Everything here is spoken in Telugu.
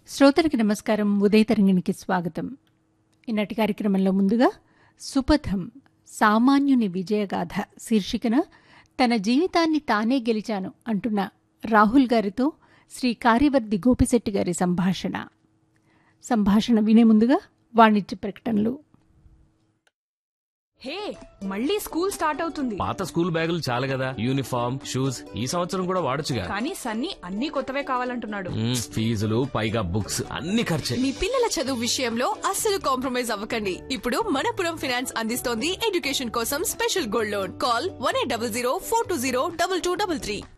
శ్రోతలకి నమస్కారం ఉదయ తరంగిణికి స్వాగతం ఈనాటి కార్యక్రమంలో ముందుగా సుపథం సామాన్యుని విజయగాథ శీర్షికన తన జీవితాన్ని తానే గెలిచాను అంటున్న రాహుల్ గారితో శ్రీ కార్యవర్ది గోపిశెట్టి గారి సంభాషణ సంభాషణ వినే ముందుగా వాణిజ్య ప్రకటనలు హే మళ్ళీ స్కూల్ స్టార్ట్ అవుతుంది పాత స్కూల్ బ్యాగులు చాలు కదా యూనిఫామ్ షూస్ ఈ సంవత్సరం కూడా వాడొచ్చుగా కానీ సన్నీ అన్ని కొత్తవే కావాలంటున్నాడు మ్మ్, ఫీజులు పైగా బుక్స్ అన్ని ఖర్చే మీ పిల్లల చదువు విషయంలో అస్సలు కాంప్రమైజ్ అవ్వకండి ఇప్పుడు మనపురం ఫినాన్స్ అందిస్తోంది ఎడ్యుకేషన్ కోసం special gold loan call one eight double zero four two zero double two double three